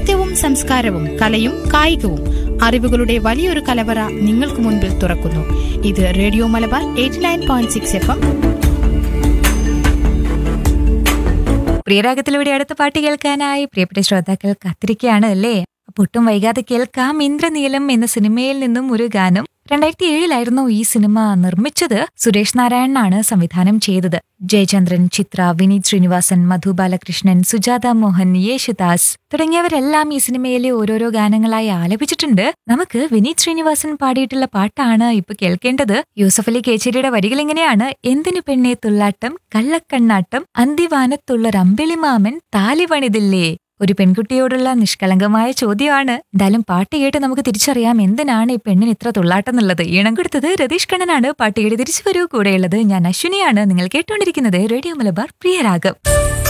സാഹിത്യവും സംസ്കാരവും കലയും കായികവും അറിവുകളുടെ വലിയൊരു കലവറ നിങ്ങൾക്ക് മുൻപിൽ തുറക്കുന്നു ഇത് radio Malabar eighty nine point six F M പ്രിയരാഗത്തിലൂടെ അടുത്ത പാട്ട് കേൾക്കാനായി പ്രിയപ്പെട്ട ശ്രോതാക്കൾ കാത്തിരിക്കുകയാണ് അല്ലേ അപ്പൊ ഒട്ടും വൈകാതെ കേൾക്കാം ഇന്ദ്രനീലം എന്ന സിനിമയിൽ നിന്നും ഒരു ഗാനം രണ്ടായിരത്തി ഏഴിലായിരുന്നു ഈ സിനിമ നിർമ്മിച്ചത് സുരേഷ് നാരായണനാണ് സംവിധാനം ചെയ്തത് ജയചന്ദ്രൻ ചിത്ര വിനീത് ശ്രീനിവാസൻ മധു ബാലകൃഷ്ണൻ സുജാത മോഹൻ യേശുദാസ് തുടങ്ങിയവരെല്ലാം ഈ സിനിമയിലെ ഓരോരോ ഗാനങ്ങളായി ആലപിച്ചിട്ടുണ്ട് നമുക്ക് വിനീത് ശ്രീനിവാസൻ പാടിയിട്ടുള്ള പാട്ടാണ് ഇപ്പൊ കേൾക്കേണ്ടത് യൂസഫ് അലി കേച്ചേരിയുടെ വരികൾ ഇങ്ങനെയാണ് എന്തിനു പെണ്ണെ തുള്ളാട്ടം കള്ളക്കണ്ണാട്ടം അന്തിവാനത്തുള്ളൊരമ്പിളിമാമൻ താലിപണിതില്ലേ ഒരു പെൺകുട്ടിയോടുള്ള നിഷ്കളങ്കമായ ചോദ്യമാണ് എന്തായാലും പാട്ട് കേട്ട് നമുക്ക് തിരിച്ചറിയാം എന്തിനാണ് ഈ പെണ്ണിന് ഇത്ര തുള്ളാട്ടം എന്നുള്ളത് ഈണം കൊടുത്തത് രതീഷ് കണ്ണനാണ് പാട്ട് കേട്ട് തിരിച്ചു വരൂ കൂടെയുള്ളത് ഞാൻ അശ്വിനിയാണ് നിങ്ങൾ കേട്ടുകൊണ്ടിരിക്കുന്നത് റേഡിയോ മലബാർ പ്രിയരാഗം